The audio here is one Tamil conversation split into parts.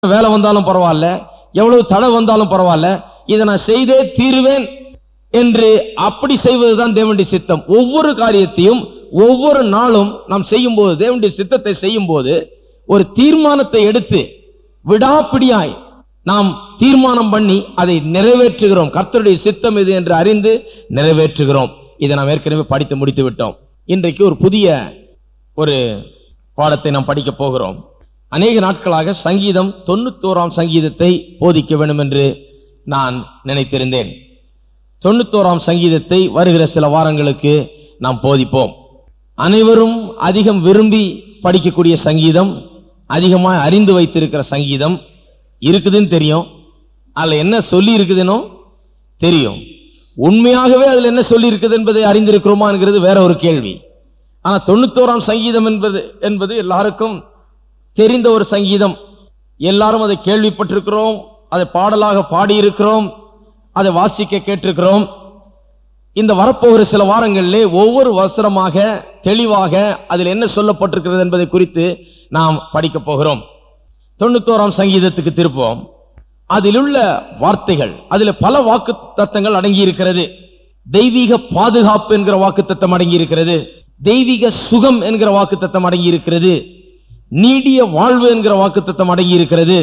வேலை வந்தாலும் பரவாயில்ல எவ்வளவு தடை வந்தாலும் பரவாயில்ல இதை நான் செய்தே தீருவேன் என்று அப்படி செய்வதுதான் தேவனுடைய சித்தம் ஒவ்வொரு காரியத்தையும் ஒவ்வொரு நாளும் நாம் செய்யும்போது தேவனுடைய சித்தத்தை செய்யும்போது ஒரு தீர்மானத்தை எடுத்து விடாப்பிடியாய் நாம் தீர்மானம் பண்ணி அதை நிறைவேற்றுகிறோம் கர்த்தருடைய சித்தம் இது என்று அறிந்து நிறைவேற்றுகிறோம் இதை நாம் ஏற்கனவே படித்து முடித்து விட்டோம் இன்றைக்கு ஒரு புதிய ஒரு பாடத்தை நாம் படிக்க போகிறோம் அநேக நாட்களாக சங்கீதம் தொண்ணூத்தோராம் சங்கீதத்தை போதிக்க வேண்டும் என்று நான் நினைத்திருந்தேன் தொண்ணூத்தோராம் சங்கீதத்தை வருகிற சில வாரங்களுக்கு நாம் போதிப்போம் அனைவரும் அதிகம் விரும்பி படிக்கக்கூடிய சங்கீதம் அதிகமாக அறிந்து வைத்திருக்கிற சங்கீதம் இருக்குதுன்னு தெரியும் அதில் என்ன சொல்லி இருக்குதுன்னு தெரியும் உண்மையாகவே அதில் என்ன சொல்லி இருக்குது என்பதை அறிந்திருக்கிறோமாங்கிறது வேற ஒரு கேள்வி ஆனால் தொண்ணூத்தோராம் சங்கீதம் என்பது என்பது எல்லாருக்கும் தெரிந்த ஒரு சங்கீதம் எல்லாரும் அதை கேள்விப்பட்டிருக்கிறோம் அதை பாடலாக பாடியிருக்கிறோம் அதை வாசிக்க கேட்டிருக்கிறோம் இந்த வரப்போகிற சில வாரங்களிலே ஒவ்வொரு வசனமாக தெளிவாக அதில் என்ன சொல்லப்பட்டிருக்கிறது என்பதை குறித்து நாம் படிக்க போகிறோம் தொண்ணூத்தோராம் சங்கீதத்துக்கு திருப்போம் அதில் உள்ள வார்த்தைகள் அதில் பல வாக்கு தத்தங்கள் அடங்கி இருக்கிறது தெய்வீக பாதுகாப்பு என்கிற வாக்கு தத்தம் அடங்கி இருக்கிறது தெய்வீக சுகம் என்கிற வாக்கு தத்தம் அடங்கி இருக்கிறது நீடிய வாழ்வு என்கிற வாக்கு தத்தம் அடங்கி இருக்கிறது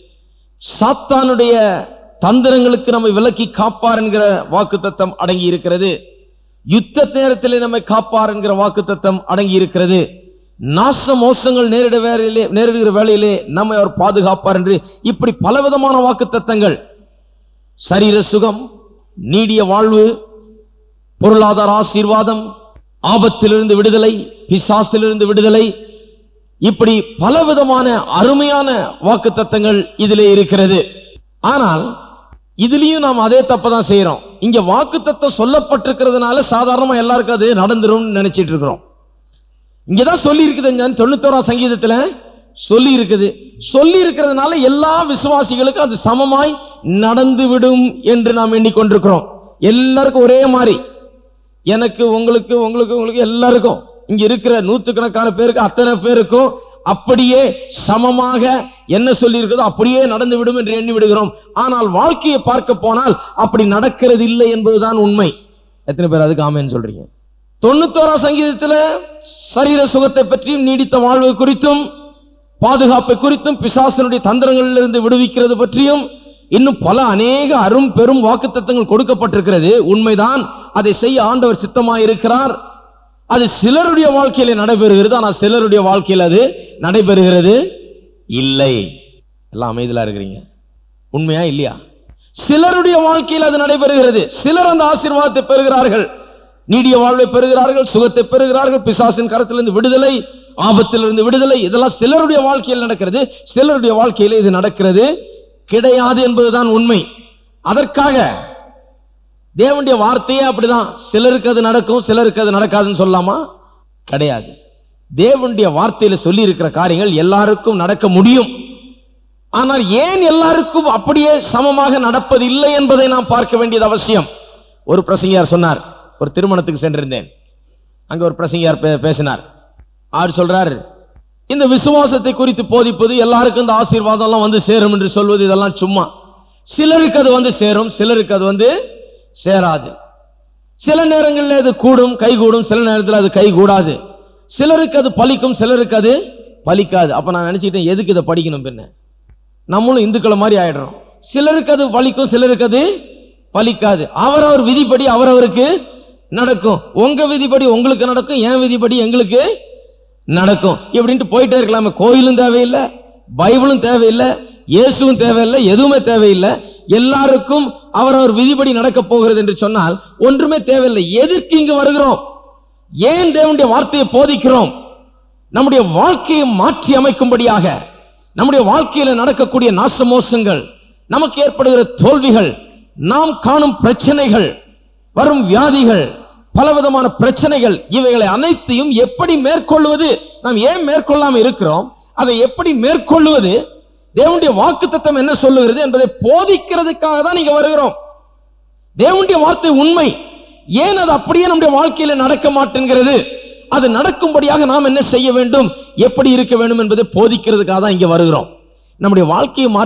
சாத்தானுடைய தந்திரங்களுக்கு நம்மை விலக்கி காப்பார் என்கிற வாக்கு தத்தம் அடங்கி இருக்கிறது யுத்த நேரத்தில் நம்மை காப்பார் என்கிற வாக்கு தத்தம் அடங்கி இருக்கிறது நாச மோசங்கள் நேரிட வேலையிலே நேரிடுகிற வேளையிலே நம்மை அவர் பாதுகாப்பார் என்று இப்படி பலவிதமான வாக்கு தத்தங்கள் சரீர சுகம் நீடிய வாழ்வு பொருளாதார ஆசீர்வாதம் ஆபத்திலிருந்து விடுதலை பிசாசிலிருந்து விடுதலை இப்படி பலவிதமான அருமையான வாக்கு தத்தங்கள் இதிலே இருக்கிறது ஆனால் இதுலயும் நாம் அதே தப்பை தான் செய்யறோம் இங்க வாக்கு தத்தம் சொல்லப்பட்டிருக்கிறதுனால சாதாரணமா எல்லாருக்கும் அது நடந்துரும் நினைச்சிட்டு இருக்கிறோம் இங்கதான் சொல்லி இருக்குது தொண்ணூத்தோராம் சங்கீதத்துல சொல்லி இருக்குது சொல்லி இருக்கிறதுனால எல்லா விசுவாசிகளுக்கும் அது சமமாய் நடந்து விடும் என்று நாம் எண்ணிக்கொண்டிருக்கிறோம் எல்லாருக்கும் ஒரே மாதிரி எனக்கு உங்களுக்கு உங்களுக்கு உங்களுக்கு எல்லாருக்கும் இங்க இருக்கிற நூற்றுக்கணக்கான பேருக்கு அத்தனை பேருக்கும் அப்படியே சமமாக என்ன சொல்லி இருக்குதோ அப்படியே நடந்து விடும் என்று எண்ணி விடுகிறோம் ஆனால் வாழ்க்கையை பார்க்க போனால் அப்படி நடக்கிறது இல்லை என்பதுதான் உண்மை எத்தனை பேர் அதுக்கு ஆமேன்னு சொல்றீங்க தொண்ணூத்தோராம் சங்கீதத்துல சரீர சுகத்தை பற்றியும் நீடித்த வாழ்வு குறித்தும் பாதுகாப்பை குறித்தும் பிசாசனுடைய தந்திரங்களிலிருந்து விடுவிக்கிறது பற்றியும் இன்னும் பல அநேக அரும் பெரும் வாக்குத்தத்தங்கள் கொடுக்கப்பட்டிருக்கிறது உண்மைதான் அதை செய்ய ஆண்டவர் சித்தமாய் இருக்கிறார் அது சிலருடைய வாழ்க்கையில நடைபெறுகிறது ஆனால் சிலருடைய வாழ்க்கையில் அது நடைபெறுகிறது இல்லை எல்லாம் அமைதியா இருக்கிறீங்க உண்மையா இல்லையா சிலருடைய வாழ்க்கையில் அது நடைபெறுகிறது சிலர் அந்த ஆசீர்வாதத்தை பெறுகிறார்கள் நீடிய வாழ்வை பெறுகிறார்கள் சுகத்தை பெறுகிறார்கள் பிசாசின் கரத்திலிருந்து விடுதலை ஆபத்திலிருந்து விடுதலை இதெல்லாம் சிலருடைய வாழ்க்கையில் நடக்கிறது சிலருடைய வாழ்க்கையில் இது நடக்கிறது கிடையாது என்பதுதான் உண்மை அதற்காக தேவனுடைய வார்த்தையே அப்படிதான் சிலருக்கு அது நடக்கும் சிலருக்கு அது நடக்காதுன்னு சொல்லலாமா கிடையாது தேவனுடைய வார்த்தையில சொல்லி இருக்கிற காரியங்கள் எல்லாருக்கும் நடக்க முடியும் ஆனால் ஏன் எல்லாருக்கும் அப்படியே சமமாக நடப்பது இல்லை என்பதை நாம் பார்க்க வேண்டியது அவசியம் ஒரு பிரசங்கியார் சொன்னார் ஒரு திருமணத்துக்கு சென்றிருந்தேன் அங்க ஒரு பிரசங்கியார் பே- பேசினார் அவர் சொல்றார் இந்த விசுவாசத்தை குறித்து போதிப்பது எல்லாருக்கும் இந்த ஆசீர்வாதம் எல்லாம் வந்து சேரும் என்று சொல்வது இதெல்லாம் சும்மா சிலருக்கு அது வந்து சேரும் சிலருக்கு அது வந்து சேராது சில நேரங்களில் அது கூடும் கை கூடும் சில நேரத்தில் அது கை கூடாது சிலருக்கு அது பலிக்கும் சிலருக்கு அது பலிக்காது அப்ப நான் நினைச்சிட்டேன் எதுக்கு இதை படிக்கணும் பின்ன நம்மளும் இந்துக்களை மாதிரி ஆயிடுறோம் சிலருக்கு அது பலிக்கும் சிலருக்கு அது பலிக்காது அவரவர் விதிப்படி அவரவருக்கு நடக்கும் உங்க விதிப்படி உங்களுக்கு நடக்கும் என் விதிப்படி எங்களுக்கு நடக்கும் இப்படின்ட்டு போயிட்டே இருக்கலாமே கோயிலும் தேவையில்லை பைபிளும் தேவையில்லை இயேசுவும் தேவையில்லை எதுவுமே தேவையில்லை எல்லாருக்கும் அவரவர் விதிப்படி நடக்க போகிறது என்று சொன்னால் ஒன்றுமே தேவையில்லை எதற்கு இங்கு வருகிறோம் ஏன் தேவனுடைய வார்த்தையை போதிக்கிறோம் நம்முடைய வாழ்க்கையை மாற்றி அமைக்கும்படியாக நம்முடைய வாழ்க்கையில நடக்கக்கூடிய நாசமோசங்கள் நமக்கு ஏற்படுகிற தோல்விகள் நாம் காணும் பிரச்சனைகள் வரும் வியாதிகள் பலவிதமான பிரச்சனைகள் இவைகளை அனைத்தையும் எப்படி மேற்கொள்வது நாம் ஏன் மேற்கொள்ளாம இருக்கிறோம் அதை எப்படி மேற்கொள்வது தேவனுடைய வாக்குத்தத்தம் என்ன சொல்லுகிறது என்பதை போதிக்கிறதுக்காக தான் நீங்க வருகிறோம் தேவனுடைய வார்த்தை உண்மை ஏன் அது அப்படியே நம்முடைய வாழ்க்கையில நடக்க மாட்டேங்கிறது அது நடக்கும்படியாக நாம் என்ன செய்ய வேண்டும் எப்படி இருக்க வேண்டும் என்பதை போதிக்கிறதுக்காக தான் இங்க வருகிறோம் நம்முடைய வாழ்க்கையை மாற்ற